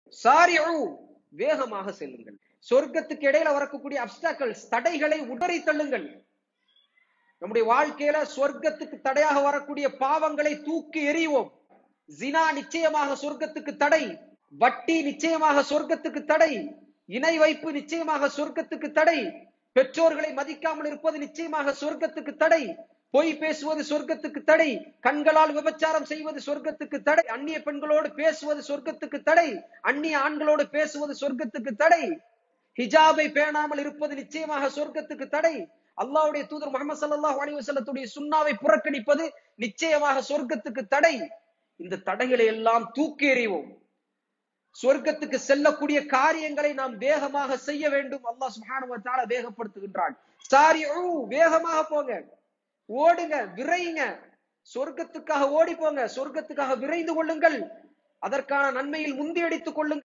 சாரிஉ வேகமாக செல்லுங்கள் சொர்க்கத்துக்கு இடையில வரக்கூடிய அப்டாக்கல்ஸ் தடைகளை உடறி தள்ளுங்கள் நம்முடைய வாழ்க்கையில சொர்க்கத்துக்கு தடையாக வரக்கூடிய பாவங்களை தூக்கி எறிவோம் ஜினா நிச்சயமாக சொர்க்கத்துக்கு தடை வட்டி நிச்சயமாக சொர்க்கத்துக்கு தடை இணை வைப்பு நிச்சயமாக சொர்க்கத்துக்கு தடை பெற்றோர்களை மதிக்காமல் இருப்பது நிச்சயமாக சொர்க்கத்துக்கு தடை பொய் பேசுவது சொர்க்கத்துக்கு தடை கண்களால் விபச்சாரம் செய்வது சொர்க்கத்துக்கு தடை அந்நிய பெண்களோடு பேசுவது சொர்க்கத்துக்கு தடை அந்நிய ஆண்களோடு பேசுவது சொர்க்கத்துக்கு தடை ஹிஜாபை பேணாமல் இருப்பது நிச்சயமாக சொர்க்கத்துக்கு தடை அல்லாஹ்வுடைய தூதர் முகமது ஸல்லல்லாஹு அலைஹி வஸல்லத்துடைய சுன்னாவை புறக்கணிப்பது நிச்சயமாக சொர்க்கத்துக்கு தடை இந்த தடைகளை எல்லாம் தூக்கி எறிவோம் சொர்க்கத்துக்கு செல்லக்கூடிய காரியங்களை நாம் வேகமாக செய்ய வேண்டும் அல்லாஹ் சுப்ஹானஹு வ தஆலா வேகப்படுத்துகின்றான் சாரிஉ வேகமாக போங்க ஓடுங்க விரைங்க சொர்க்கத்துக்காக ஓடி போங்க சொர்க்கத்துக்காக விரைந்து கொள்ளுங்கள் அதற்கான நன்மையில் முந்தி அடித்துக் கொள்ளுங்கள்